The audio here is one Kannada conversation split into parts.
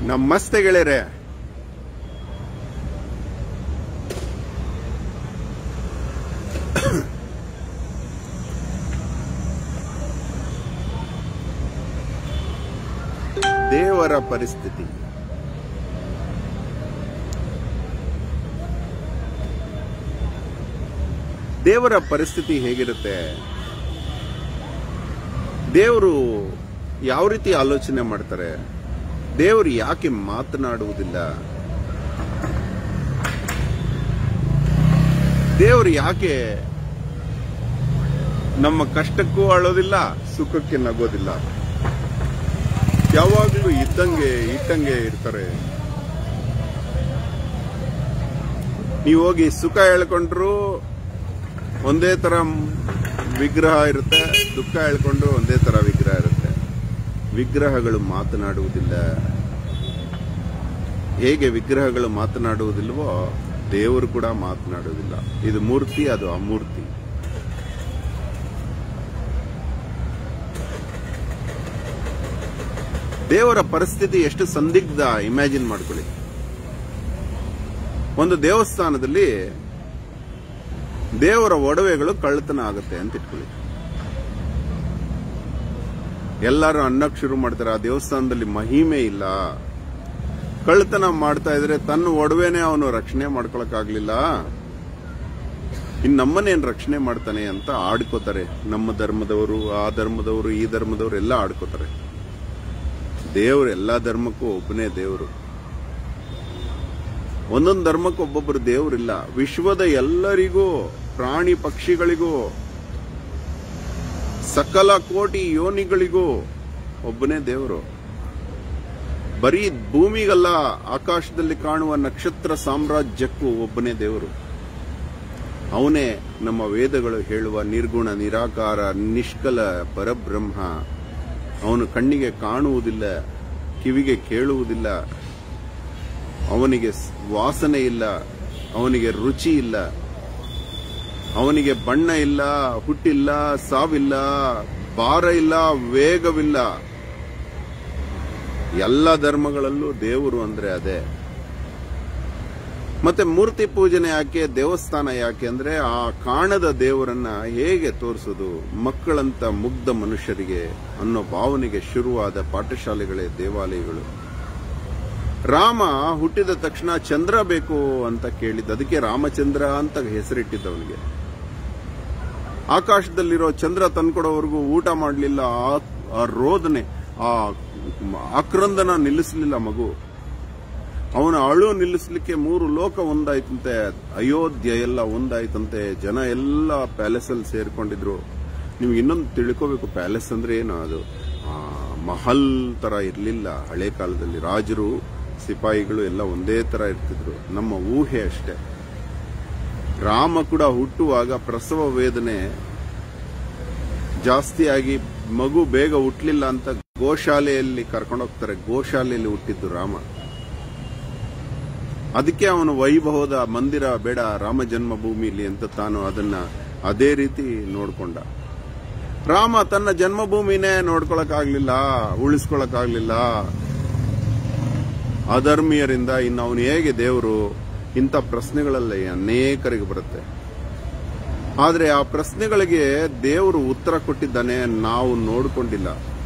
ನಮಸ್ತೆ ಗೆಳೆಯರೆ ದೇವರ ಪರಿಸ್ಥಿತಿ ದೇವರ ಪರಿಸ್ಥಿತಿ ಹೇಗಿರುತ್ತೆ ದೇವರು ಯಾವ ರೀತಿ ಆಲೋಚನೆ ಮಾಡ್ತಾರೆ ದೇವರು ಯಾಕೆ ಮಾತನಾಡುವುದಿಲ್ಲ ದೇವರು ಯಾಕೆ ನಮ್ಮ ಕಷ್ಟಕ್ಕೂ ಅಳೋದಿಲ್ಲ ಸುಖಕ್ಕೆ ನಗೋದಿಲ್ಲ ಯಾವಾಗಲೂ ಇದ್ದಂಗೆ ಇಟ್ಟಂಗೆ ಇರ್ತಾರೆ ನೀವು ಹೋಗಿ ಸುಖ ಹೇಳ್ಕೊಂಡ್ರು ಒಂದೇ ತರ ವಿಗ್ರಹ ಇರುತ್ತೆ ದುಃಖ ಹೇಳ್ಕೊಂಡ್ರು ಒಂದೇ ತರ ವಿಗ್ರಹ ಇರುತ್ತೆ ವಿಗ್ರಹಗಳು ಮಾತನಾಡುವುದಿಲ್ಲ ಹೇಗೆ ವಿಗ್ರಹಗಳು ಮಾತನಾಡುವುದಿಲ್ವೋ ದೇವರು ಕೂಡ ಮಾತನಾಡುವುದಿಲ್ಲ ಇದು ಮೂರ್ತಿ ಅದು ಅಮೂರ್ತಿ ದೇವರ ಪರಿಸ್ಥಿತಿ ಎಷ್ಟು ಸಂದಿಗ್ಧ ಇಮ್ಯಾಜಿನ್ ಮಾಡ್ಕೊಳ್ಳಿ ಒಂದು ದೇವಸ್ಥಾನದಲ್ಲಿ ದೇವರ ಒಡವೆಗಳು ಕಳ್ಳತನ ಆಗುತ್ತೆ ಅಂತ ಇಟ್ಕೊಳ್ಳಿ ಎಲ್ಲರೂ ಅನ್ನಕ್ ಶುರು ಮಾಡ್ತಾರೆ ಆ ದೇವಸ್ಥಾನದಲ್ಲಿ ಮಹಿಮೆ ಇಲ್ಲ ಕಳ್ಳತನ ಮಾಡ್ತಾ ಇದ್ರೆ ತನ್ನ ಒಡವೆನೆ ಅವನು ರಕ್ಷಣೆ ಮಾಡ್ಕೊಳಕ್ಕಾಗ್ಲಿಲ್ಲ ಇನ್ ನಮ್ಮನ್ನೇನ್ ರಕ್ಷಣೆ ಮಾಡ್ತಾನೆ ಅಂತ ಆಡ್ಕೋತಾರೆ ನಮ್ಮ ಧರ್ಮದವರು ಆ ಧರ್ಮದವರು ಈ ಧರ್ಮದವರು ಎಲ್ಲ ಆಡ್ಕೋತಾರೆ ದೇವರು ಎಲ್ಲಾ ಧರ್ಮಕ್ಕೂ ಒಬ್ಬನೇ ದೇವರು ಒಂದೊಂದು ಧರ್ಮಕ್ಕೆ ಒಬ್ಬೊಬ್ಬರು ದೇವರಿಲ್ಲ ವಿಶ್ವದ ಎಲ್ಲರಿಗೂ ಪ್ರಾಣಿ ಪಕ್ಷಿಗಳಿಗೂ ಸಕಲ ಕೋಟಿ ಯೋನಿಗಳಿಗೂ ಒಬ್ಬನೇ ದೇವರು ಬರೀ ಭೂಮಿಗಲ್ಲ ಆಕಾಶದಲ್ಲಿ ಕಾಣುವ ನಕ್ಷತ್ರ ಸಾಮ್ರಾಜ್ಯಕ್ಕೂ ಒಬ್ಬನೇ ದೇವರು ಅವನೇ ನಮ್ಮ ವೇದಗಳು ಹೇಳುವ ನಿರ್ಗುಣ ನಿರಾಕಾರ ನಿಷ್ಕಲ ಪರಬ್ರಹ್ಮ ಅವನು ಕಣ್ಣಿಗೆ ಕಾಣುವುದಿಲ್ಲ ಕಿವಿಗೆ ಕೇಳುವುದಿಲ್ಲ ಅವನಿಗೆ ಸ್- ವಾಸನೆ ಇಲ್ಲ ಅವನಿಗೆ ರುಚಿ ಇಲ್ಲ ಅವನಿಗೆ ಬಣ್ಣ ಇಲ್ಲ ಹುಟ್ಟಿಲ್ಲ ಸಾವಿಲ್ಲ ಭಾರ ಇಲ್ಲ ವೇಗವಿಲ್ಲ ಎಲ್ಲ ಧರ್ಮಗಳಲ್ಲೂ ದೇವರು ಅಂದ್ರೆ ಅದೇ ಮತ್ತೆ ಮೂರ್ತಿ ಪೂಜನೆ ಯಾಕೆ ದೇವಸ್ಥಾನ ಯಾಕೆ ಅಂದ್ರೆ ಆ ಕಾಣದ ದೇವರನ್ನ ಹೇಗೆ ತೋರಿಸೋದು ಮಕ್ಕಳಂತ ಮುಗ್ಧ ಮನುಷ್ಯರಿಗೆ ಅನ್ನೋ ಭಾವನೆಗೆ ಶುರುವಾದ ಪಾಠಶಾಲೆಗಳೇ ದೇವಾಲಯಗಳು ರಾಮ ಹುಟ್ಟಿದ ತಕ್ಷಣ ಚಂದ್ರ ಬೇಕು ಅಂತ ಕೇಳಿದ್ದ ಅದಕ್ಕೆ ರಾಮಚಂದ್ರ ಅಂತ ಹೆಸರಿಟ್ಟಿದ್ದವನಿಗೆ ಆಕಾಶದಲ್ಲಿರೋ ಚಂದ್ರ ತಂದ್ಕೊಡೋವರೆಗೂ ಊಟ ಮಾಡಲಿಲ್ಲ ಆ ರೋದನೆ ಆ ಆಕ್ರಂದನ ನಿಲ್ಲಿಸಲಿಲ್ಲ ಮಗು ಅವನ ಅಳು ನಿಲ್ಲಿಸಲಿಕ್ಕೆ ಮೂರು ಲೋಕ ಒಂದಾಯ್ತಂತೆ ಅಯೋಧ್ಯ ಎಲ್ಲ ಒಂದಾಯ್ತಂತೆ ಜನ ಎಲ್ಲ ಪ್ಯಾಲೇಸ್ ಅಲ್ಲಿ ಸೇರ್ಕೊಂಡಿದ್ರು ನಿಮ್ಗೆ ಇನ್ನೊಂದು ತಿಳ್ಕೋಬೇಕು ಪ್ಯಾಲೇಸ್ ಅಂದ್ರೆ ಏನು ಅದು ಆ, ಮಹಲ್ ತರ ಇರಲಿಲ್ಲ ಹಳೆ ಕಾಲದಲ್ಲಿ ರಾಜರು ಸಿಪಾಯಿಗಳು ಎಲ್ಲ ಒಂದೇ ತರ ಇರ್ತಿದ್ರು ನಮ್ಮ ಊಹೆ ಅಷ್ಟೇ ರಾಮ ಕೂಡ ಹುಟ್ಟುವಾಗ ಪ್ರಸವ ವೇದನೆ ಜಾಸ್ತಿಯಾಗಿ ಮಗು ಬೇಗ ಹುಟ್ಟಲಿಲ್ಲ ಅಂತ ಗೋಶಾಲೆಯಲ್ಲಿ ಕರ್ಕೊಂಡೋಗ್ತಾರೆ ಗೋಶಾಲೆಯಲ್ಲಿ ಹುಟ್ಟಿದ್ದು ರಾಮ ಅದಕ್ಕೆ ಅವನು ವೈಭವದ ಮಂದಿರ ಬೇಡ ರಾಮ ಜನ್ಮಭೂಮಿಲಿ ಅಂತ ತಾನು ಅದನ್ನ ಅದೇ ರೀತಿ ನೋಡ್ಕೊಂಡ ರಾಮ ತನ್ನ ಜನ್ಮಭೂಮಿನೇ ನೋಡ್ಕೊಳಕ್ಕಾಗ್ಲಿಲ್ಲ ಉಳಿಸ್ಕೊಳಕ್ಕಾಗ್ಲಿಲ್ಲ ಅಧರ್ಮೀಯರಿಂದ ಇನ್ನು ಅವನು ಹೇಗೆ ದೇವರು ಇಂಥ ಪ್ರಶ್ನೆಗಳಲ್ಲಿ ಅನೇಕರಿಗೆ ಬರುತ್ತೆ ಆದ್ರೆ ಆ ಪ್ರಶ್ನೆಗಳಿಗೆ ದೇವರು ಉತ್ತರ ಕೊಟ್ಟಿದ್ದಾನೆ ನಾವು ನೋಡಿಕೊಂಡಿಲ್ಲ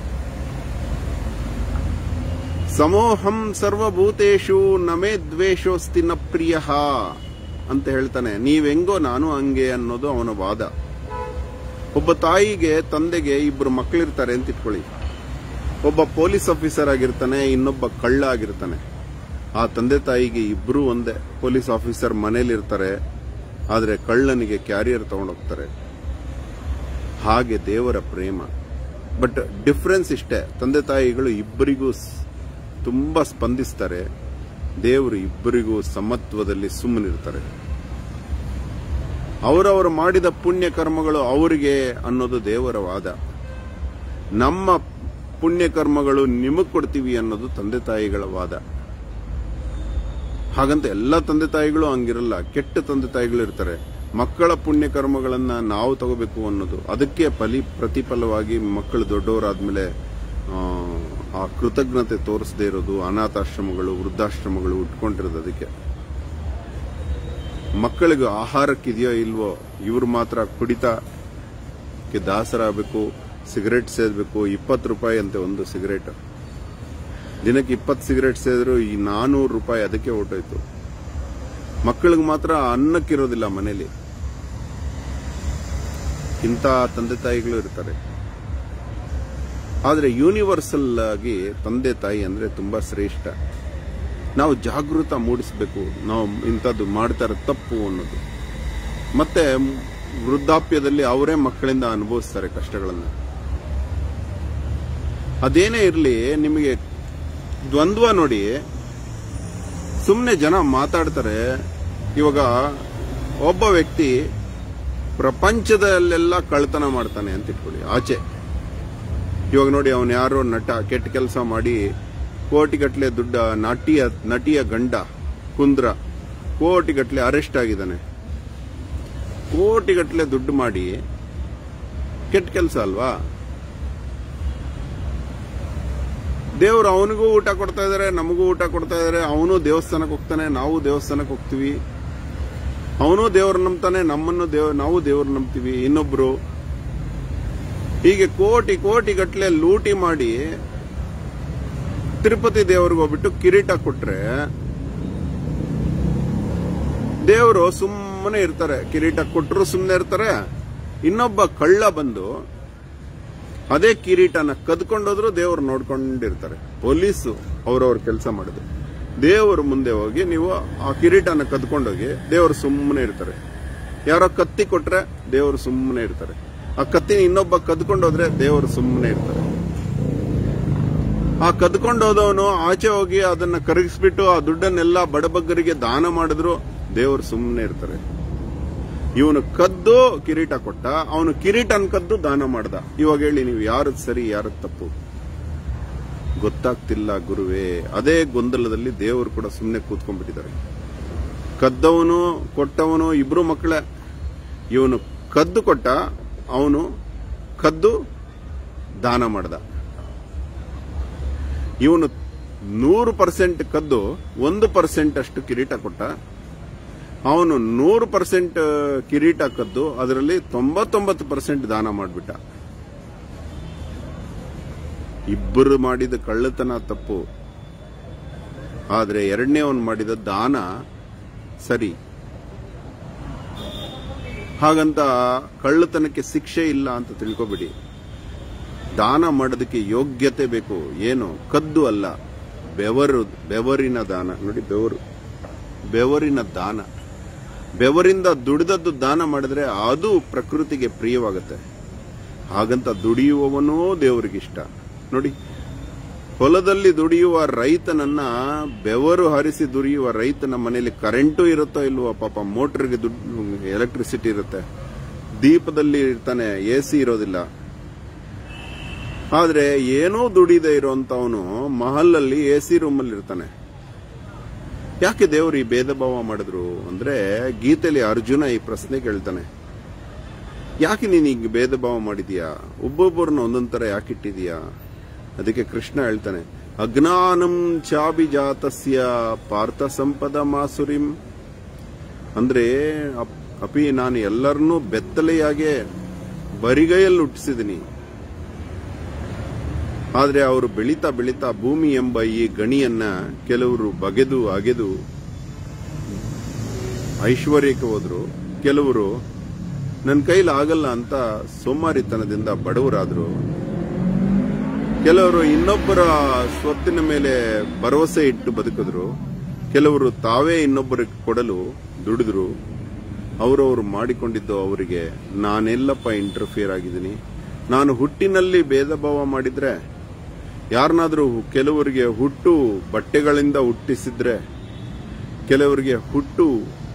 ಸಮೋಹಂ ಸರ್ವಭೂತೇಶು ನಮೇ ದ್ವೇಷೋಸ್ತಿ ನ ಪ್ರಿಯ ಅಂತ ಹೇಳ್ತಾನೆ ನೀವೆಂಗೋ ನಾನು ಹಂಗೆ ಅನ್ನೋದು ಅವನ ವಾದ ಒಬ್ಬ ತಾಯಿಗೆ ತಂದೆಗೆ ಇಬ್ರು ಮಕ್ಕಳಿರ್ತಾರೆ ಅಂತ ಇಟ್ಕೊಳ್ಳಿ ಒಬ್ಬ ಪೊಲೀಸ್ ಆಫೀಸರ್ ಆಗಿರ್ತಾನೆ ಇನ್ನೊಬ್ಬ ಕಳ್ಳ ಆಗಿರ್ತಾನೆ ಆ ತಂದೆ ತಾಯಿಗೆ ಇಬ್ರು ಒಂದೇ ಪೊಲೀಸ್ ಆಫೀಸರ್ ಮನೇಲಿರ್ತಾರೆ ಆದ್ರೆ ಕಳ್ಳನಿಗೆ ಕ್ಯಾರಿಯರ್ ತಗೊಂಡೋಗ್ತಾರೆ ಹಾಗೆ ದೇವರ ಪ್ರೇಮ ಬಟ್ ಡಿಫ್ರೆನ್ಸ್ ಇಷ್ಟೇ ತಂದೆ ತಾಯಿಗಳು ಇಬ್ಬರಿಗೂ ಸ್- ತುಂಬಾ ಸ್ಪಂದಿಸ್ತಾರೆ ದೇವರು ಇಬ್ಬರಿಗೂ ಸಮತ್ವದಲ್ಲಿ ಸುಮ್ಮನಿರ್ತಾರೆ ಅವರವರು ಮಾಡಿದ ಪುಣ್ಯ ಕರ್ಮಗಳು ಅವರಿಗೆ ಅನ್ನೋದು ದೇವರ ವಾದ ನಮ್ಮ ಪುಣ್ಯ ಕರ್ಮಗಳು ನಿಮಗ್ ಕೊಡ್ತೀವಿ ಅನ್ನೋದು ತಂದೆ ತಾಯಿಗಳ ವಾದ ಹಾಗಂತ ಎಲ್ಲ ತಂದೆ ತಾಯಿಗಳು ಹಂಗಿರಲ್ಲ ಕೆಟ್ಟ ತಂದೆ ತಾಯಿಗಳು ಇರ್ತಾರೆ ಮಕ್ಕಳ ಪುಣ್ಯ ಕರ್ಮಗಳನ್ನ ನಾವು ತಗೋಬೇಕು ಅನ್ನೋದು ಅದಕ್ಕೆ ಫಲಿ ಪ್ರತಿಫಲವಾಗಿ ಮಕ್ಕಳು ದೊಡ್ಡವರಾದ್ಮೇಲೆ ಆ, ಆ ಕೃತಜ್ಞತೆ ತೋರಿಸದೇ ಇರೋದು ಅನಾಥಾಶ್ರಮಗಳು ವೃದ್ಧಾಶ್ರಮಗಳು ಉಟ್ಕೊಂಡಿರೋದು ಅದಕ್ಕೆ ಮಕ್ಕಳಿಗೆ ಆಹಾರಕ್ಕಿದೆಯೋ ಇಲ್ವೋ ಇವ್ರು ಮಾತ್ರ ಕುಡಿತಕ್ಕೆ ದಾಸರಾಗಬೇಕು ಸಿಗರೆಟ್ ಸೇದಬೇಕು ಇಪ್ಪತ್ತು ರೂಪಾಯಿ ಅಂತೆ ಒಂದು ಸಿಗರೇಟ್ ದಿನಕ್ಕೆ ಇಪ್ಪತ್ತು ಸಿಗರೇಟ್ ಸೇದ್ರು ಈ ನಾನೂರು ರೂಪಾಯಿ ಅದಕ್ಕೆ ಹೊರಟೋಯ್ತು ಮಕ್ಕಳಿಗೆ ಮಾತ್ರ ಅನ್ನಕ್ಕಿರೋದಿಲ್ಲ ಮನೇಲಿ ಇಂಥ ತಂದೆ ತಾಯಿಗಳು ಇರ್ತಾರೆ ಆದರೆ ಯೂನಿವರ್ಸಲ್ ಆಗಿ ತಂದೆ ತಾಯಿ ಅಂದ್ರೆ ತುಂಬಾ ಶ್ರೇಷ್ಠ ನಾವು ಜಾಗೃತ ಮೂಡಿಸಬೇಕು ನಾವು ಇಂಥದ್ದು ಮಾಡ್ತಾರೆ ತಪ್ಪು ಅನ್ನೋದು ಮತ್ತೆ ವೃದ್ಧಾಪ್ಯದಲ್ಲಿ ಅವರೇ ಮಕ್ಕಳಿಂದ ಅನುಭವಿಸ್ತಾರೆ ಕಷ್ಟಗಳನ್ನು ಅದೇನೇ ಇರಲಿ ನಿಮಗೆ ದ್ವಂದ್ವ ನೋಡಿ ಸುಮ್ಮನೆ ಜನ ಮಾತಾಡ್ತಾರೆ ಇವಾಗ ಒಬ್ಬ ವ್ಯಕ್ತಿ ಪ್ರಪಂಚದಲ್ಲೆಲ್ಲ ಕಳ್ತನ ಮಾಡ್ತಾನೆ ಅಂತ ಇಟ್ಕೊಳ್ಳಿ ಆಚೆ ಇವಾಗ ನೋಡಿ ಅವನು ಯಾರೋ ನಟ ಕೆಟ್ಟ ಕೆಲಸ ಮಾಡಿ ಕೋಟಿಗಟ್ಲೆ ದುಡ್ಡ ನಟಿಯ ನಟಿಯ ಗಂಡ ಕುಂದ್ರ ಕೋಟಿಗಟ್ಲೆ ಅರೆಸ್ಟ್ ಆಗಿದ್ದಾನೆ ಕೋಟಿಗಟ್ಲೆ ದುಡ್ಡು ಮಾಡಿ ಕೆಟ್ಟ ಕೆಲಸ ಅಲ್ವಾ ದೇವ್ರು ಅವನಿಗೂ ಊಟ ಕೊಡ್ತಾ ಇದಾರೆ ನಮಗೂ ಊಟ ಕೊಡ್ತಾ ಇದಾರೆ ಅವನು ದೇವಸ್ಥಾನಕ್ಕೆ ಹೋಗ್ತಾನೆ ನಾವು ದೇವಸ್ಥಾನಕ್ಕೆ ಹೋಗ್ತೀವಿ ಅವನು ದೇವ್ರ ನಂಬ್ತಾನೆ ನಮ್ಮನ್ನು ದೇವ್ ನಾವು ದೇವ್ರ ನಂಬ್ತೀವಿ ಇನ್ನೊಬ್ರು ಹೀಗೆ ಕೋಟಿ ಕೋಟಿ ಗಟ್ಲೆ ಲೂಟಿ ಮಾಡಿ ತಿರುಪತಿ ದೇವ್ರಿಗೆ ಹೋಗ್ಬಿಟ್ಟು ಕಿರೀಟ ಕೊಟ್ರೆ ದೇವರು ಸುಮ್ಮನೆ ಇರ್ತಾರೆ ಕಿರೀಟ ಕೊಟ್ಟರು ಸುಮ್ಮನೆ ಇರ್ತಾರೆ ಇನ್ನೊಬ್ಬ ಕಳ್ಳ ಬಂದು ಅದೇ ಕಿರೀಟನ ಕದ್ಕೊಂಡೋದ್ರು ದೇವ್ರು ನೋಡ್ಕೊಂಡಿರ್ತಾರೆ ಪೊಲೀಸು ಅವ್ರವ್ರ ಕೆಲಸ ಮಾಡಿದ್ರು ದೇವರು ಮುಂದೆ ಹೋಗಿ ನೀವು ಆ ಕಿರೀಟನ ಕದ್ಕೊಂಡೋಗಿ ದೇವರು ಸುಮ್ಮನೆ ಇರ್ತಾರೆ ಯಾರೋ ಕತ್ತಿ ಕೊಟ್ರೆ ದೇವರು ಸುಮ್ಮನೆ ಇರ್ತಾರೆ ಆ ಕತ್ತಿನ ಇನ್ನೊಬ್ಬ ಕದ್ಕೊಂಡೋದ್ರೆ ದೇವರು ಸುಮ್ಮನೆ ಇರ್ತಾರೆ ಆ ಕದ್ಕೊಂಡೋದವನು ಆಚೆ ಹೋಗಿ ಅದನ್ನ ಕರಗಿಸ್ಬಿಟ್ಟು ಆ ದುಡ್ಡನ್ನೆಲ್ಲ ಬಡಬಗ್ಗರಿಗೆ ದಾನ ಮಾಡಿದ್ರು ದೇವರು ಸುಮ್ಮನೆ ಇರ್ತಾರೆ ಇವನು ಕದ್ದು ಕಿರೀಟ ಕೊಟ್ಟ ಅವನು ಕಿರೀಟನ್ ಕದ್ದು ದಾನ ಮಾಡ್ದ ಇವಾಗ ಹೇಳಿ ನೀವು ಯಾರದ್ ಸರಿ ಯಾರದ್ ತಪ್ಪು ಗೊತ್ತಾಗ್ತಿಲ್ಲ ಗುರುವೇ ಅದೇ ಗೊಂದಲದಲ್ಲಿ ದೇವರು ಕೂಡ ಸುಮ್ಮನೆ ಕೂತ್ಕೊಂಡ್ಬಿಟ್ಟಿದ್ದಾರೆ ಕದ್ದವನು ಕೊಟ್ಟವನು ಇಬ್ರು ಮಕ್ಕಳೇ ಇವನು ಕದ್ದು ಕೊಟ್ಟ ಅವನು ಕದ್ದು ದಾನ ಮಾಡ್ದ ಇವನು ನೂರು ಪರ್ಸೆಂಟ್ ಕದ್ದು ಒಂದು ಪರ್ಸೆಂಟ್ ಅಷ್ಟು ಕಿರೀಟ ಕೊಟ್ಟ ಅವನು ನೂರು ಪರ್ಸೆಂಟ್ ಕಿರೀಟ ಕದ್ದು ಅದರಲ್ಲಿ ತೊಂಬತ್ತೊಂಬತ್ತು ಪರ್ಸೆಂಟ್ ದಾನ ಮಾಡಿಬಿಟ್ಟ ಇಬ್ಬರು ಮಾಡಿದ ಕಳ್ಳತನ ತಪ್ಪು ಆದ್ರೆ ಎರಡನೇ ಅವನು ಮಾಡಿದ ದಾನ ಸರಿ ಹಾಗಂತ ಕಳ್ಳತನಕ್ಕೆ ಶಿಕ್ಷೆ ಇಲ್ಲ ಅಂತ ತಿಳ್ಕೊಬಿಡಿ ದಾನ ಮಾಡೋದಕ್ಕೆ ಯೋಗ್ಯತೆ ಬೇಕು ಏನು ಕದ್ದು ಅಲ್ಲ ಬೆವರು ಬೆವರಿನ ದಾನ ನೋಡಿ ಬೆವರು ಬೆವರಿನ ದಾನ ಬೆವರಿಂದ ದುಡಿದದ್ದು ದಾನ ಮಾಡಿದ್ರೆ ಅದು ಪ್ರಕೃತಿಗೆ ಪ್ರಿಯವಾಗುತ್ತೆ ಹಾಗಂತ ದುಡಿಯುವವನೂ ದೇವರಿಗಿಷ್ಟ ನೋಡಿ ಹೊಲದಲ್ಲಿ ದುಡಿಯುವ ರೈತನನ್ನ ಬೆವರು ಹರಿಸಿ ದುಡಿಯುವ ರೈತನ ಮನೆಯಲ್ಲಿ ಕರೆಂಟು ಇರುತ್ತೋ ಇಲ್ವೋ ಪಾಪ ಮೋಟರ್ಗೆ ದುಡ್ಡು ಎಲೆಕ್ಟ್ರಿಸಿಟಿ ಇರುತ್ತೆ ದೀಪದಲ್ಲಿ ಇರ್ತಾನೆ ಎ ಸಿ ಇರೋದಿಲ್ಲ ಆದ್ರೆ ಏನೋ ದುಡಿದೇ ಇರೋಂತವನು ಮಹಲಲ್ಲಿ ಎ ಸಿ ರೂಮಲ್ಲಿ ಇರ್ತಾನೆ ಯಾಕೆ ದೇವರು ಈ ಭೇದ ಭಾವ ಮಾಡಿದ್ರು ಅಂದ್ರೆ ಗೀತೆಯಲ್ಲಿ ಅರ್ಜುನ ಈ ಪ್ರಶ್ನೆ ಕೇಳ್ತಾನೆ ಯಾಕೆ ನೀನು ಈಗ ಭೇದ ಭಾವ ಮಾಡಿದೀಯಾ ಒಬ್ಬೊಬ್ಬರನ್ನ ಒಂದೊಂದ್ ತರ ಯಾಕೆ ಇಟ್ಟಿದೀಯಾ ಅದಕ್ಕೆ ಕೃಷ್ಣ ಹೇಳ್ತಾನೆ ಅಜ್ಞಾನಂ ಚಾಭಿಜಾತಸ್ಯ ಪಾರ್ಥ ಸಂಪದ ಮಾಸುರಿಂ ಅಂದ್ರೆ ಅಪ್- ಅಪಿ ನಾನು ಎಲ್ಲರನ್ನೂ ಬೆತ್ತಲೆಯಾಗೆ ಬರಿಗೈಯಲ್ಲಿ ಹುಟ್ಟಿಸಿದೀನಿ ಆದ್ರೆ ಅವರು ಬೆಳೀತಾ ಬೆಳೀತಾ ಭೂಮಿ ಎಂಬ ಈ ಗಣಿಯನ್ನ ಕೆಲವರು ಬಗೆದು ಅಗೆದು ಐಶ್ವರ್ಯಕ್ಕೆ ಹೋದ್ರು ಕೆಲವರು ನನ್ನ ಕೈಲಿ ಆಗಲ್ಲ ಅಂತ ಸೋಮಾರಿತನದಿಂದ ಬಡವರಾದ್ರು ಕೆಲವರು ಇನ್ನೊಬ್ಬರ ಸ್ವತ್ತಿನ ಮೇಲೆ ಭರವಸೆ ಇಟ್ಟು ಬದುಕಿದ್ರು ಕೆಲವರು ತಾವೇ ಇನ್ನೊಬ್ಬರಿಗೆ ಕೊಡಲು ದುಡಿದ್ರು ಅವರವರು ಮಾಡಿಕೊಂಡಿದ್ದು ಅವರಿಗೆ ನಾನೆಲ್ಲಪ್ಪ ಇಂಟರ್ಫಿಯರ್ ಆಗಿದ್ದೀನಿ ನಾನು ಹುಟ್ಟಿನಲ್ಲಿ ಭೇದ ಭಾವ ಮಾಡಿದ್ರೆ ಯಾರನ್ನಾದ್ರೂ ಕೆಲವರಿಗೆ ಹುಟ್ಟು ಬಟ್ಟೆಗಳಿಂದ ಹುಟ್ಟಿಸಿದ್ರೆ ಕೆಲವರಿಗೆ ಹುಟ್ಟು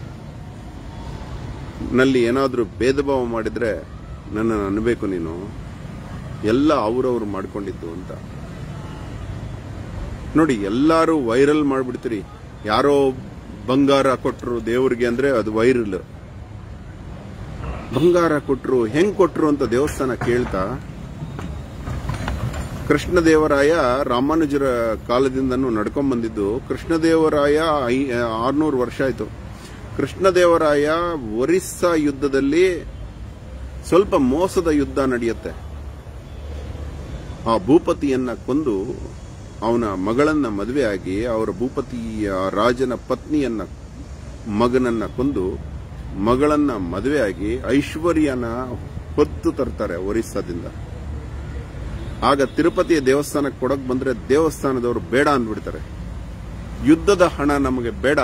ನಲ್ಲಿ ಏನಾದ್ರೂ ಭೇದ ಭಾವ ಮಾಡಿದ್ರೆ ನನ್ನನ್ನು ಅನ್ಬೇಕು ನೀನು ಎಲ್ಲ ಅವರವ್ರು ಮಾಡ್ಕೊಂಡಿದ್ದು ಅಂತ ನೋಡಿ ಎಲ್ಲಾರು ವೈರಲ್ ಮಾಡ್ಬಿಡ್ತೀರಿ ಯಾರೋ ಬಂಗಾರ ಕೊಟ್ರು ದೇವ್ರಿಗೆ ಅಂದ್ರೆ ಅದು ವೈರಲ್ ಬಂಗಾರ ಕೊಟ್ರು ಹೆಂಗ್ ಕೊಟ್ರು ಅಂತ ದೇವಸ್ಥಾನ ಕೇಳ್ತಾ ಕೃಷ್ಣದೇವರಾಯ ರಾಮಾನುಜರ ಕಾಲದಿಂದನೂ ನಡ್ಕೊಂಡ್ ಬಂದಿದ್ದು ಕೃಷ್ಣದೇವರಾಯ ಐ- ಆರ್ನೂರು ವರ್ಷ ಆಯ್ತು ಕೃಷ್ಣದೇವರಾಯ ಒರಿಸ್ಸಾ ಯುದ್ಧದಲ್ಲಿ ಸ್ವಲ್ಪ ಮೋಸದ ಯುದ್ಧ ನಡೆಯುತ್ತೆ ಆ ಭೂಪತಿಯನ್ನ ಕೊಂದು ಅವನ ಮಗಳನ್ನ ಮದುವೆಯಾಗಿ ಅವರ ಭೂಪತಿಯ ರಾಜನ ಪತ್ನಿಯನ್ನ ಮಗನನ್ನ ಕೊಂದು ಮಗಳನ್ನ ಮದುವೆಯಾಗಿ ಐಶ್ವರ್ಯನ ಹೊತ್ತು ತರ್ತಾರೆ ಒರಿಸ್ಸಾದಿಂದ ಆಗ ತಿರುಪತಿಯ ದೇವಸ್ಥಾನಕ್ಕೆ ಕೊಡಕ್ ಬಂದ್ರೆ ದೇವಸ್ಥಾನದವರು ಬೇಡ ಅಂದ್ಬಿಡ್ತಾರೆ ಯುದ್ಧದ ಹಣ ನಮಗೆ ಬೇಡ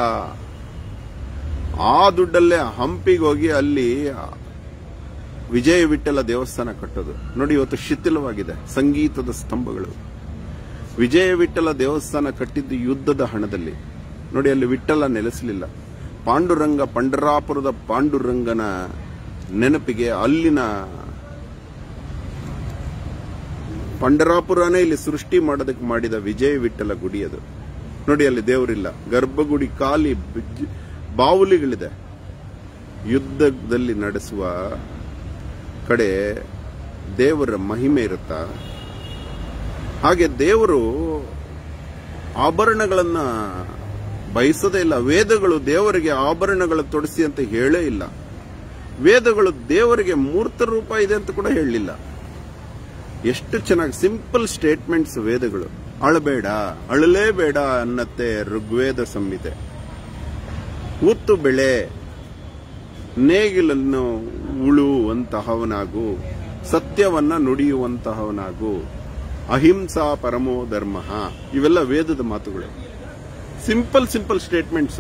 ಆ ದುಡ್ಡಲ್ಲೇ ಹಂಪಿಗೆ ಹೋಗಿ ಅಲ್ಲಿ ವಿಜಯ ವಿಠಲ ದೇವಸ್ಥಾನ ಕಟ್ಟೋದು ನೋಡಿ ಇವತ್ತು ಶಿಥಿಲವಾಗಿದೆ ಸಂಗೀತದ ಸ್ತಂಭಗಳು ವಿಜಯ ವಿಠಲ ದೇವಸ್ಥಾನ ಕಟ್ಟಿದ್ದು ಯುದ್ಧದ ಹಣದಲ್ಲಿ ನೋಡಿ ಅಲ್ಲಿ ವಿಠಲ ನೆಲೆಸಲಿಲ್ಲ ಪಾಂಡುರಂಗ ಪಂಡರಾಪುರದ ಪಾಂಡುರಂಗನ ನೆನಪಿಗೆ ಅಲ್ಲಿನ ಪಂಡರಾಪುರನೇ ಇಲ್ಲಿ ಸೃಷ್ಟಿ ಮಾಡೋದಕ್ಕೆ ಮಾಡಿದ ವಿಜಯ ವಿಠಲ ಗುಡಿ ಅದು ನೋಡಿ ಅಲ್ಲಿ ದೇವರಿಲ್ಲ ಗರ್ಭಗುಡಿ ಖಾಲಿ ಬಿಜ್- ಬಾವುಲಿಗಳಿದೆ ಯುದ್ಧದಲ್ಲಿ ನಡೆಸುವ ಕಡೆ ದೇವರ ಮಹಿಮೆ ಇರುತ್ತಾ ಹಾಗೆ ದೇವರು ಆಭರಣಗಳನ್ನ ಬಯಸದೇ ಇಲ್ಲ ವೇದಗಳು ದೇವರಿಗೆ ಆಭರಣಗಳು ತೊಡಿಸಿ ಅಂತ ಹೇಳೇ ಇಲ್ಲ ವೇದಗಳು ದೇವರಿಗೆ ಮೂರ್ತ ರೂಪ ಇದೆ ಅಂತ ಕೂಡ ಹೇಳಲಿಲ್ಲ ಎಷ್ಟು ಚೆನ್ನಾಗಿ ಸಿಂಪಲ್ ಸ್ಟೇಟ್ಮೆಂಟ್ಸ್ ವೇದಗಳು ಅಳಬೇಡ ಅಳಲೇಬೇಡ ಅನ್ನತ್ತೆ ಋಗ್ವೇದ ಸಂಹಿತೆ ಉತ್ತು ಬೆಳೆ ನೇಗಿಲನ್ನು ಉಳುವಂತಹವನಾಗು ಸತ್ಯವನ್ನ ನುಡಿಯುವಂತಹವನಾಗು ಅಹಿಂಸಾ ಪರಮೋ ಧರ್ಮ ಇವೆಲ್ಲ ವೇದದ ಮಾತುಗಳು ಸಿಂಪಲ್ ಸಿಂಪಲ್ ಸ್ಟೇಟ್ಮೆಂಟ್ಸ್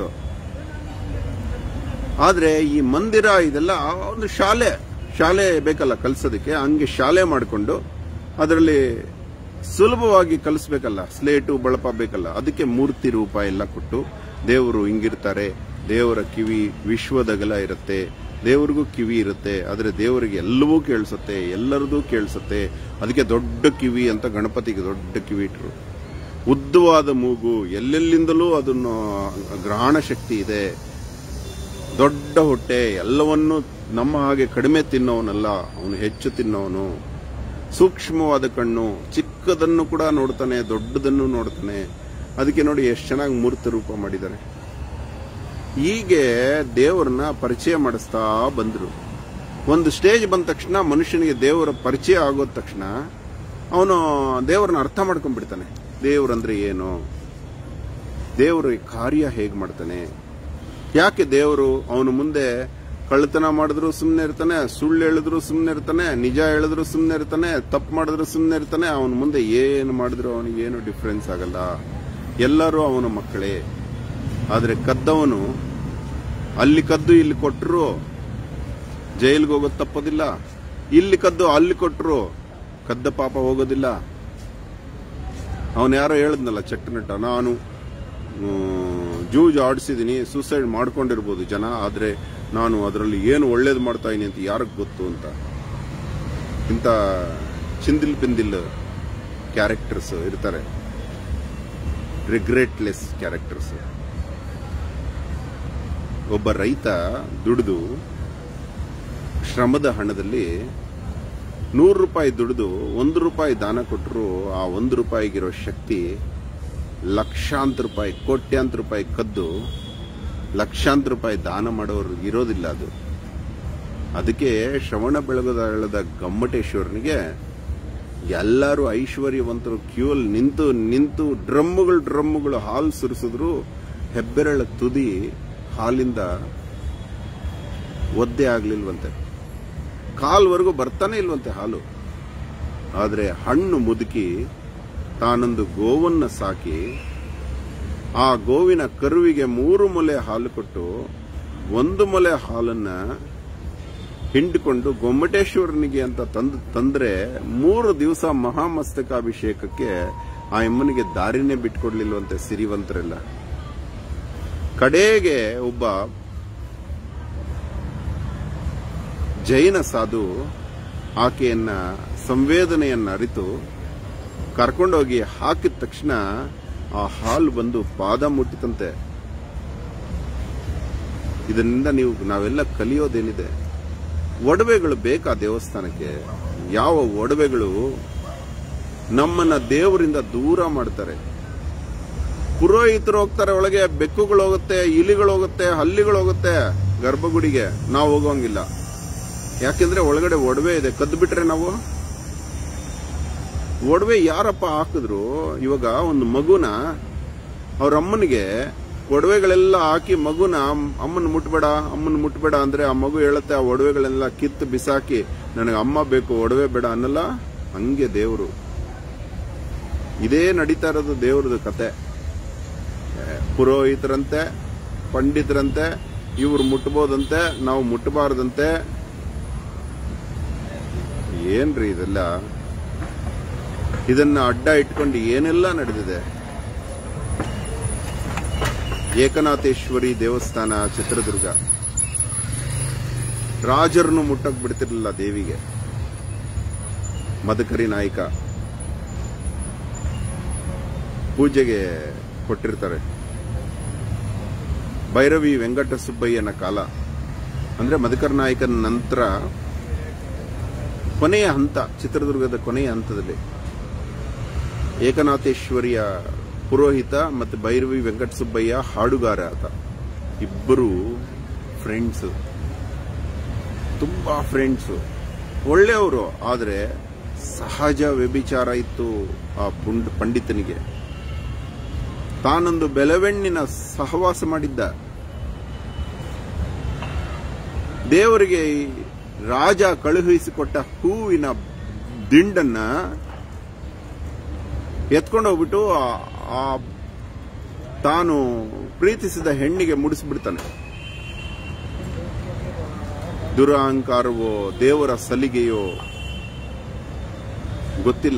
ಆದ್ರೆ ಈ ಮಂದಿರ ಇದೆಲ್ಲ ಒಂದು ಶಾಲೆ ಶಾಲೆ ಬೇಕಲ್ಲ ಕಲ್ಸೋದಕ್ಕೆ ಹಂಗೆ ಶಾಲೆ ಮಾಡಿಕೊಂಡು ಅದರಲ್ಲಿ ಸುಲಭವಾಗಿ ಕಲಿಸ್ಬೇಕಲ್ಲ ಸ್ಲೇಟು ಬಳಪ ಬೇಕಲ್ಲ ಅದಕ್ಕೆ ಮೂರ್ತಿ ರೂಪ ಎಲ್ಲ ಕೊಟ್ಟು ದೇವರು ಹಿಂಗಿರ್ತಾರೆ ದೇವರ ಕಿವಿ ವಿಶ್ವದಗಲ ಇರುತ್ತೆ ದೇವರಿಗೂ ಕಿವಿ ಇರುತ್ತೆ ಆದ್ರೆ ದೇವರಿಗೆ ಎಲ್ಲವೂ ಕೇಳಿಸುತ್ತೆ ಎಲ್ಲರದೂ ಕೇಳಿಸುತ್ತೆ ಅದಕ್ಕೆ ದೊಡ್ಡ ಕಿವಿ ಅಂತ ಗಣಪತಿಗೆ ದೊಡ್ಡ ಕಿವಿ ಇಟ್ರು ಉದ್ದವಾದ ಮೂಗು ಎಲ್ಲೆಲ್ಲಿಂದಲೂ ಅದನ್ನು ಗ್ರಹಣ ಶಕ್ತಿ ಇದೆ ದೊಡ್ಡ ಹೊಟ್ಟೆ ಎಲ್ಲವನ್ನೂ ನಮ್ಮ ಹಾಗೆ ಕಡಿಮೆ ತಿನ್ನೋನಲ್ಲ ಅವನು ಹೆಚ್ಚು ತಿನ್ನೋನು ಸೂಕ್ಷ್ಮವಾದ ಕಣ್ಣು ಚಿಕ್ಕದನ್ನು ಕೂಡ ನೋಡ್ತಾನೆ ದೊಡ್ಡದನ್ನು ನೋಡ್ತಾನೆ ಅದಕ್ಕೆ ನೋಡಿ ಎಷ್ಟು ಚೆನ್ನಾಗಿ ಮೂರ್ತ ರೂಪ ಮಾಡಿದ್ದಾರೆ ಹೀಗೆ ದೇವರನ್ನ ಪರಿಚಯ ಮಾಡಿಸ್ತಾ ಬಂದ್ರು ಒಂದು ಸ್ಟೇಜ್ ಬಂದ ತಕ್ಷಣ ಮನುಷ್ಯನಿಗೆ ದೇವರ ಪರಿಚಯ ಆಗೋದ ತಕ್ಷಣ ಅವನು ದೇವರನ್ನ ಅರ್ಥ ಮಾಡ್ಕೊಂಡ್ಬಿಡ್ತಾನೆ ದೇವ್ರಂದ್ರೆ ಏನು ದೇವರು ಕಾರ್ಯ ಹೇಗೆ ಮಾಡ್ತಾನೆ ಯಾಕೆ ದೇವರು ಅವನು ಮುಂದೆ ಕಳ್ಳತನ ಮಾಡಿದ್ರು ಸುಮ್ಮನೆ ಇರ್ತಾನೆ ಸುಳ್ಳು ಹೇಳಿದ್ರು ಸುಮ್ಮನೆ ಇರ್ತಾನೆ ನಿಜ ಹೇಳಿದ್ರು ಸುಮ್ಮನೆ ಇರ್ತಾನೆ ತಪ್ಪು ಮಾಡಿದ್ರು ಸುಮ್ಮನೆ ಇರ್ತಾನೆ ಅವನ ಮುಂದೆ ಏನು ಮಾಡಿದ್ರು ಅವನಿಗೆ ಏನು ಡಿಫ್ರೆನ್ಸ್ ಆಗಲ್ಲ ಎಲ್ಲರೂ ಅವನ ಮಕ್ಕಳೇ ಆದ್ರೆ ಕದ್ದವನು ಅಲ್ಲಿ ಕದ್ದು ಇಲ್ಲಿ ಕೊಟ್ಟರು ಜೈಲಿಗೆ ಹೋಗೋದು ತಪ್ಪೋದಿಲ್ಲ ಇಲ್ಲಿ ಕದ್ದು ಅಲ್ಲಿ ಕೊಟ್ಟರು ಕದ್ದ ಪಾಪ ಹೋಗೋದಿಲ್ಲ ಅವನು ಯಾರೋ ಹೇಳಿದ್ನಲ್ಲ ಚಟ್ಟನಟ ನಾನು ಆ, ಜೂಜ್ ಆಡಿಸಿದೀನಿ ಸೂಸೈಡ್ ಮಾಡ್ಕೊಂಡಿರ್ಬೋದು ಜನ ಆದ್ರೆ ನಾನು ಅದರಲ್ಲಿ ಏನು ಒಳ್ಳೇದು ಮಾಡ್ತಾ ಇದೀನಿ ಅಂತ ಯಾರಿಗೆ ಗೊತ್ತು ಅಂತ ಇಂಥ ಚಿಂದಿಲ್ ಪಿಂದಿಲ್ ಕ್ಯಾರೆಕ್ಟರ್ಸ್ ಇರ್ತಾರೆ ರಿಗ್ರೆಟ್ಲೆಸ್ ಕ್ಯಾರೆಕ್ಟರ್ಸ್ ಒಬ್ಬ ರೈತ ದುಡಿದು ಶ್ರಮದ ಹಣದಲ್ಲಿ ನೂರು ರೂಪಾಯಿ ದುಡಿದು ಒಂದು ರೂಪಾಯಿ ದಾನ ಕೊಟ್ಟರು ಆ ಒಂದು ರೂಪಾಯಿಗಿರೋ ಶಕ್ತಿ ಲಕ್ಷಾಂತರ ರೂಪಾಯಿ ಕೋಟ್ಯಾಂತರ ರೂಪಾಯಿ ಕದ್ದು ಲಕ್ಷಾಂತರ ರೂಪಾಯಿ ದಾನ ಮಾಡೋರು ಇರೋದಿಲ್ಲ ಅದು ಅದಕ್ಕೆ ಶ್ರವಣ ಬೆಳಗದ ಗಮ್ಮಟೇಶ್ವರನಿಗೆ ಎಲ್ಲರೂ ಐಶ್ವರ್ಯವಂತರು ಕ್ಯೂಲ್ ನಿಂತು ನಿಂತು ಡ್ರಮ್ಗಳು ಡ್ರಮ್ಗಳು ಹಾಲು ಸುರಿಸಿದ್ರು ಹೆಬ್ಬೆರಳ ತುದಿ ಹಾಲಿಂದ ಒದ್ದೆ ಆಗ್ಲಿಲ್ವಂತೆ ಕಾಲ್ವರೆಗೂ ಬರ್ತಾನೆ ಇಲ್ವಂತೆ ಹಾಲು ಆದ್ರೆ ಹಣ್ಣು ಮುದುಕಿ ತಾನೊಂದು ಗೋವನ್ನ ಸಾಕಿ ಆ ಗೋವಿನ ಕರುವಿಗೆ ಮೂರು ಮೊಲೆ ಹಾಲು ಕೊಟ್ಟು ಒಂದು ಮೊಲೆ ಹಾಲನ್ನ ಹಿಂಡಿಕೊಂಡು ಗೊಮ್ಮಟೇಶ್ವರನಿಗೆ ಅಂತ ತಂದ್ ತಂದ್ರೆ ಮೂರು ದಿವಸ ಮಹಾಮಸ್ತಕಾಭಿಷೇಕಕ್ಕೆ ಆ ಎಮ್ಮನಿಗೆ ದಾರಿನೇ ಬಿಟ್ಕೊಡ್ಲಿಲ್ವಂತೆ ಸಿರಿವಂತರೆಲ್ಲ ಕಡೆಗೆ ಒಬ್ಬ ಜೈನ ಸಾಧು ಆಕೆಯನ್ನ ಸಂವೇದನೆಯನ್ನ ಅರಿತು ಕರ್ಕೊಂಡೋಗಿ ಹಾಕಿದ ತಕ್ಷಣ ಆ ಹಾಲು ಬಂದು ಪಾದ ಮುಟ್ಟಿತಂತೆ ಇದರಿಂದ ನೀವು ನಾವೆಲ್ಲ ಕಲಿಯೋದೇನಿದೆ ಒಡವೆಗಳು ಬೇಕಾ ದೇವಸ್ಥಾನಕ್ಕೆ ಯಾವ ಒಡವೆಗಳು ನಮ್ಮನ್ನ ದೇವರಿಂದ ದೂರ ಮಾಡ್ತಾರೆ ಪುರೋಹಿತರು ಹೋಗ್ತಾರೆ ಒಳಗೆ ಬೆಕ್ಕುಗಳು ಹೋಗುತ್ತೆ ಇಲಿಗಳು ಹೋಗುತ್ತೆ ಹಲ್ಲಿಗಳು ಹೋಗುತ್ತೆ ಗರ್ಭಗುಡಿಗೆ ನಾವು ಹೋಗೋಂಗಿಲ್ಲ ಯಾಕೆಂದ್ರೆ ಒಳಗಡೆ ಒಡವೆ ಇದೆ ಕದ್ದು ಬಿಟ್ರೆ ನಾವು ಒಡವೆ ಯಾರಪ್ಪ ಹಾಕಿದ್ರು ಇವಾಗ ಒಂದು ಮಗುನ ಅವ್ರ ಅಮ್ಮನಿಗೆ ಒಡವೆಗಳೆಲ್ಲ ಹಾಕಿ ಮಗುನ ಅಮ್ಮನ ಮುಟ್ಬೇಡ ಅಮ್ಮನ ಮುಟ್ಬೇಡ ಅಂದ್ರೆ ಆ ಮಗು ಹೇಳುತ್ತೆ ಆ ಒಡವೆಗಳೆಲ್ಲ ಕಿತ್ತು ಬಿಸಾಕಿ ನನಗೆ ಅಮ್ಮ ಬೇಕು ಒಡವೆ ಬೇಡ ಅನ್ನಲ್ಲ ಹಂಗೆ ದೇವರು ಇದೇ ನಡೀತಾ ಇರೋದು ದೇವ್ರದ್ದು ಕತೆ ಪುರೋಹಿತರಂತೆ ಪಂಡಿತರಂತೆ ಇವ್ರು ಮುಟ್ಬೋದಂತೆ ನಾವು ಮುಟ್ಟಬಾರದಂತೆ ಏನ್ರಿ ಇದೆಲ್ಲ ಇದನ್ನ ಅಡ್ಡ ಇಟ್ಕೊಂಡು ಏನೆಲ್ಲ ನಡೆದಿದೆ ಏಕನಾಥೇಶ್ವರಿ ದೇವಸ್ಥಾನ ಚಿತ್ರದುರ್ಗ ರಾಜರನ್ನು ಮುಟ್ಟಕ್ ಬಿಡ್ತಿರ್ಲಿಲ್ಲ ದೇವಿಗೆ ಮದಕರಿ ನಾಯಕ ಪೂಜೆಗೆ ಕೊಟ್ಟಿರ್ತಾರೆ ಭೈರವಿ ವೆಂಕಟ ಸುಬ್ಬಯ್ಯನ ಕಾಲ ಅಂದ್ರೆ ಮಧುಕರ್ ನಾಯಕನ ನಂತರ ಕೊನೆಯ ಹಂತ ಚಿತ್ರದುರ್ಗದ ಕೊನೆಯ ಹಂತದಲ್ಲಿ ಏಕನಾಥೇಶ್ವರಿಯ ಪುರೋಹಿತ ಮತ್ತು ಭೈರವಿ ವೆಂಕಟ ಸುಬ್ಬಯ್ಯ ಹಾಡುಗಾರ ಆತ ಇಬ್ಬರು ಫ್ರೆಂಡ್ಸ್ ತುಂಬಾ ಫ್ರೆಂಡ್ಸ್ ಒಳ್ಳೆಯವರು ಆದರೆ ಸಹಜ ವ್ಯಭಿಚಾರ ಇತ್ತು ಆ ಪುಂಡ್ ಪಂಡಿತನಿಗೆ ತಾನೊಂದು ಬೆಲವೆಣ್ಣಿನ ಸಹವಾಸ ಮಾಡಿದ್ದ ದೇವರಿಗೆ ಈ ರಾಜ ಕಳುಹಿಸಿಕೊಟ್ಟ ಹೂವಿನ ದಿಂಡನ್ನ ಎತ್ಕೊಂಡು ಹೋಗ್ಬಿಟ್ಟು ಆ- ಆ ತಾನು ಪ್ರೀತಿಸಿದ ಹೆಣ್ಣಿಗೆ ಮುಡಿಸ್ಬಿಡ್ತಾನೆ ದುರಹಂಕಾರವೋ ದೇವರ ಸಲಿಗೆಯೋ ಗೊತ್ತಿಲ್ಲ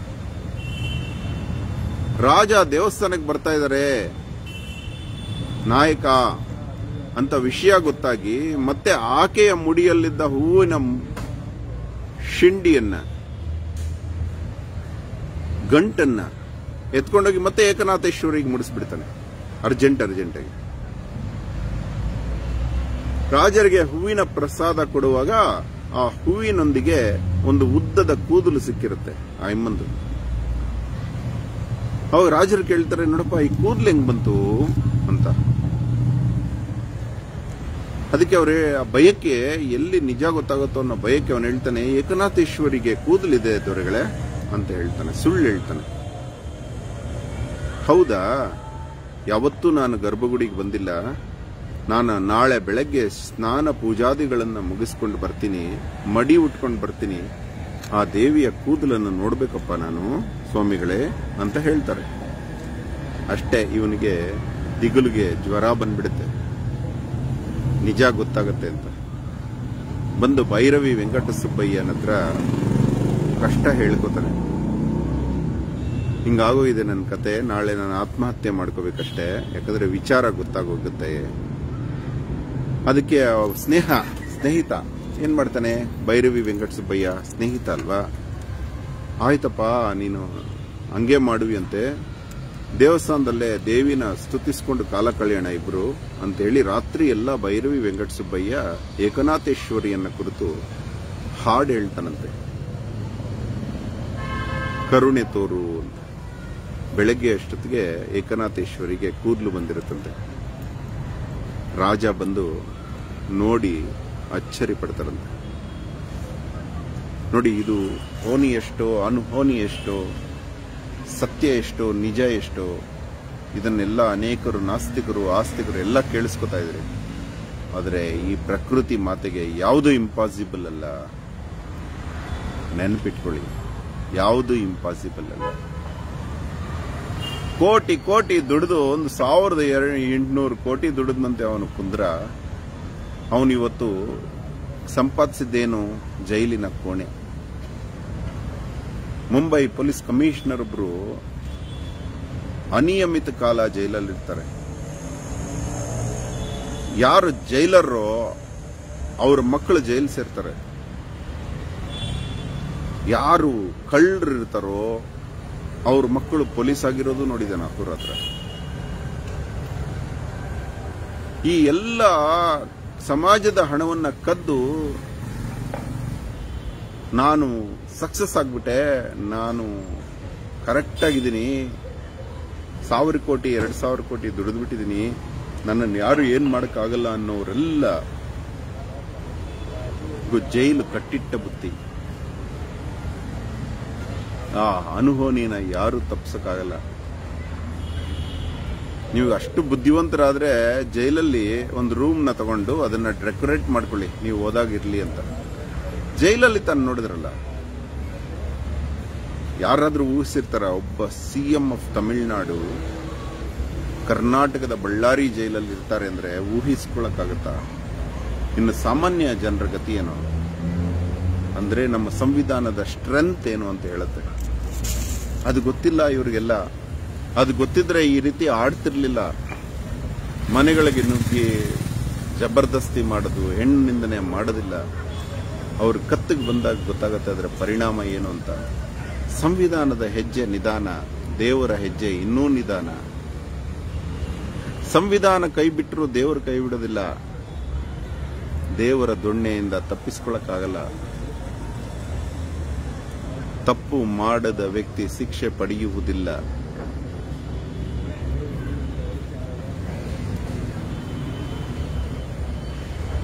ರಾಜ ದೇವಸ್ಥಾನಕ್ಕೆ ಬರ್ತಾ ಇದ್ದಾರೆ ನಾಯಕ ಅಂತ ವಿಷಯ ಗೊತ್ತಾಗಿ ಮತ್ತೆ ಆಕೆಯ ಮುಡಿಯಲ್ಲಿದ್ದ ಹೂವಿನ ಶಿಂಡಿಯನ್ನ ಗಂಟನ್ನ ಎತ್ಕೊಂಡೋಗಿ ಮತ್ತೆ ಏಕನಾಥೇಶ್ವರಿಗೆ ಮುಡಿಸ್ಬಿಡ್ತಾನೆ ಅರ್ಜೆಂಟ್ ಅರ್ಜೆಂಟ್ ಆಗಿ ರಾಜರಿಗೆ ಹೂವಿನ ಪ್ರಸಾದ ಕೊಡುವಾಗ ಆ ಹೂವಿನೊಂದಿಗೆ ಒಂದು ಉದ್ದದ ಕೂದಲು ಸಿಕ್ಕಿರುತ್ತೆ ಆ ಎಮ್ಮಂದು ಅವಾಗ ರಾಜರು ಕೇಳ್ತಾರೆ ನೋಡಪ್ಪ ಈ ಕೂದಲು ಹೆಂಗ್ ಬಂತು ಅಂತ ಅದಕ್ಕೆ ಅವರೇ ಆ ಭಯಕ್ಕೆ ಎಲ್ಲಿ ನಿಜ ಗೊತ್ತಾಗುತ್ತೋ ಅನ್ನೋ ಭಯಕ್ಕೆ ಅವನು ಹೇಳ್ತಾನೆ ಏಕನಾಥೇಶ್ವರಿಗೆ ಕೂದಲಿದೆ ದೊರೆಗಳೇ ಅಂತ ಹೇಳ್ತಾನೆ ಸುಳ್ಳು ಹೇಳ್ತಾನೆ ಹೌದಾ ಯಾವತ್ತೂ ನಾನು ಗರ್ಭಗುಡಿಗೆ ಬಂದಿಲ್ಲ ನಾನು ನಾಳೆ ಬೆಳಗ್ಗೆ ಸ್ನಾನ ಪೂಜಾದಿಗಳನ್ನು ಮುಗಿಸ್ಕೊಂಡು ಬರ್ತೀನಿ ಮಡಿ ಉಟ್ಕೊಂಡು ಬರ್ತೀನಿ ಆ ದೇವಿಯ ಕೂದಲನ್ನು ನೋಡ್ಬೇಕಪ್ಪ ನಾನು ಸ್ವಾಮಿಗಳೇ ಅಂತ ಹೇಳ್ತಾರೆ ಅಷ್ಟೇ ಇವನಿಗೆ ದಿಗುಲಿಗೆ ಜ್ವರ ಬಂದ್ಬಿಡುತ್ತೆ ನಿಜ ಗೊತ್ತಾಗತ್ತೆ ಅಂತ ಬಂದು ಭೈರವಿ ವೆಂಕಟ ಸುಬ್ಬಯ್ಯನ ಹತ್ರ ಕಷ್ಟ ಹೇಳ್ಕೊತಾನೆ ಹಿಂಗಾಗೋಗಿದೆ ನನ್ನ ಕತೆ ನಾಳೆ ನಾನು ಆತ್ಮಹತ್ಯೆ ಮಾಡ್ಕೋಬೇಕಷ್ಟೇ ಯಾಕಂದ್ರೆ ವಿಚಾರ ಗೊತ್ತಾಗೋಗುತ್ತೆ ಅದಕ್ಕೆ ಅವ ಸ್ನೇಹ ಸ್ನೇಹಿತ ಏನ್ ಮಾಡ್ತಾನೆ ಭೈರವಿ ವೆಂಕಟ ಸುಬ್ಬಯ್ಯ ಸ್ನೇಹಿತ ಅಲ್ವಾ ಆಯ್ತಪ್ಪ ನೀನು ಹಂಗೆ ಮಾಡುವಿಯಂತೆ ದೇವಸ್ಥಾನದಲ್ಲೇ ದೇವಿನ ಸ್ತುತಿಸ್ಕೊಂಡು ಕಾಲ ಕಳೆಯೋಣ ಇಬ್ರು ಅಂತೇಳಿ ರಾತ್ರಿ ಎಲ್ಲ ಭೈರವಿ ವೆಂಕಟ ಸುಬ್ಬಯ್ಯ ಏಕನಾಥೇಶ್ವರಿಯನ್ನ ಕುರಿತು ಹಾಡು ಹೇಳ್ತಾನಂತೆ ಕರುಣೆ ತೋರು ಅಂತ ಬೆಳಗ್ಗೆ ಅಷ್ಟೊತ್ತಿಗೆ ಏಕನಾಥೇಶ್ವರಿಗೆ ಕೂದಲು ಬಂದಿರುತ್ತಂತೆ ರಾಜ ಬಂದು ನೋಡಿ ಅಚ್ಚರಿ ಪಡ್ತಾರಂತೆ ನೋಡಿ ಇದು ಹೋನಿ ಎಷ್ಟೋ ಅನುಹೋನಿ ಎಷ್ಟೋ ಸತ್ಯ ಎಷ್ಟೋ ನಿಜ ಎಷ್ಟೋ ಇದನ್ನೆಲ್ಲ ಅನೇಕರು ನಾಸ್ತಿಕರು ಆಸ್ತಿಕರು ಎಲ್ಲ ಕೇಳಿಸ್ಕೊತಾ ಇದ್ರಿ ಆದರೆ ಈ ಪ್ರಕೃತಿ ಮಾತೆಗೆ ಯಾವುದು ಇಂಪಾಸಿಬಲ್ ಅಲ್ಲ ನೆನಪಿಟ್ಕೊಳ್ಳಿ ಯಾವುದು ಇಂಪಾಸಿಬಲ್ ಅಲ್ಲ ಕೋಟಿ ಕೋಟಿ ದುಡಿದು ಒಂದು ಸಾವಿರದ ಎರಡು ಎಂಟುನೂರು ಕೋಟಿ ದುಡಿದ್ನಂತೆ ಅವನು ಕುಂದ್ರ ಅವನು ಇವತ್ತು ಸಂಪಾದಿಸಿದ್ದೇನು ಜೈಲಿನ ಕೋಣೆ ಮುಂಬೈ ಪೊಲೀಸ್ ಕಮಿಷನರ್ ಒಬ್ರು ಅನಿಯಮಿತ ಕಾಲ ಜೈಲಲ್ಲಿರ್ತಾರೆ ಯಾರು ಜೈಲರೋ ಅವ್ರ ಮಕ್ಕಳು ಜೈಲ್ ಸೇರ್ತಾರೆ ಯಾರು ಕಳ್ಳರು ಇರ್ತಾರೋ ಅವ್ರ ಮಕ್ಕಳು ಪೊಲೀಸ್ ಆಗಿರೋದು ನೋಡಿದೆ ನಾಲ್ಕೂರ ಹತ್ರ ಈ ಎಲ್ಲ ಸಮಾಜದ ಹಣವನ್ನ ಕದ್ದು ನಾನು ಸಕ್ಸಸ್ ಆಗ್ಬಿಟ್ಟೆ ನಾನು ಕರೆಕ್ಟ್ ಆಗಿದ್ದೀನಿ ಸಾವಿರ ಕೋಟಿ ಎರಡು ಸಾವಿರ ಕೋಟಿ ದುಡಿದು ಬಿಟ್ಟಿದ್ದೀನಿ ನನ್ನನ್ನು ಯಾರು ಏನ್ ಮಾಡಕ್ಕಾಗಲ್ಲ ಅನ್ನೋರೆಲ್ಲ ಇವು ಜೈಲು ಕಟ್ಟಿಟ್ಟ ಬುತ್ತಿ ಆ ಅನುಭವನಿನ ಯಾರು ತಪ್ಸಕ್ಕಾಗಲ್ಲ ನೀವು ಅಷ್ಟು ಬುದ್ಧಿವಂತರಾದ್ರೆ ಜೈಲಲ್ಲಿ ಒಂದು ರೂಮ್ ನ ತಗೊಂಡು ಅದನ್ನ ಡೆಕೋರೇಟ್ ಮಾಡ್ಕೊಳ್ಳಿ ನೀವು ಹೋದಾಗಿರ್ಲಿ ಅಂತ ಜೈಲಲ್ಲಿ ತಾನು ನೋಡಿದ್ರಲ್ಲ ಯಾರಾದ್ರೂ ಊಹಿಸಿರ್ತಾರ ಒಬ್ಬ ಸಿ ಎಂ ಆಫ್ ತಮಿಳುನಾಡು ಕರ್ನಾಟಕದ ಬಳ್ಳಾರಿ ಜೈಲಲ್ಲಿ ಇರ್ತಾರೆ ಅಂದ್ರೆ ಊಹಿಸ್ಕೊಳಕ್ಕಾಗತ್ತಾ ಇನ್ನು ಸಾಮಾನ್ಯ ಜನರ ಗತಿ ಏನು ಅಂದ್ರೆ ನಮ್ಮ ಸಂವಿಧಾನದ ಸ್ಟ್ರೆಂತ್ ಏನು ಅಂತ ಹೇಳುತ್ತೆ ಅದು ಗೊತ್ತಿಲ್ಲ ಇವರಿಗೆಲ್ಲ ಅದು ಗೊತ್ತಿದ್ರೆ ಈ ರೀತಿ ಆಡ್ತಿರ್ಲಿಲ್ಲ ಮನೆಗಳಿಗೆ ನುಗ್ಗಿ ಜಬರ್ದಸ್ತಿ ಮಾಡೋದು ಹೆಣ್ಣು ನಿಂದನೆ ಮಾಡೋದಿಲ್ಲ ಅವ್ರ ಕತ್ತಿಗೆ ಬಂದಾಗ ಗೊತ್ತಾಗತ್ತೆ ಅದರ ಪರಿಣಾಮ ಏನು ಅಂತ ಸಂವಿಧಾನದ ಹೆಜ್ಜೆ ನಿಧಾನ ದೇವರ ಹೆಜ್ಜೆ ಇನ್ನೂ ನಿಧಾನ ಸಂವಿಧಾನ ಕೈ ಬಿಟ್ಟರು ದೇವರು ಕೈ ಬಿಡೋದಿಲ್ಲ ದೇವರ ದೊಣ್ಣೆಯಿಂದ ತಪ್ಪಿಸ್ಕೊಳಕ್ಕಾಗಲ್ಲ ತಪ್ಪು ಮಾಡದ ವ್ಯಕ್ತಿ ಶಿಕ್ಷೆ ಪಡೆಯುವುದಿಲ್ಲ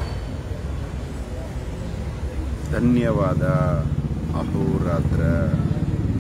ಧನ್ಯವಾದ ಅಹೋರಾತ್ರ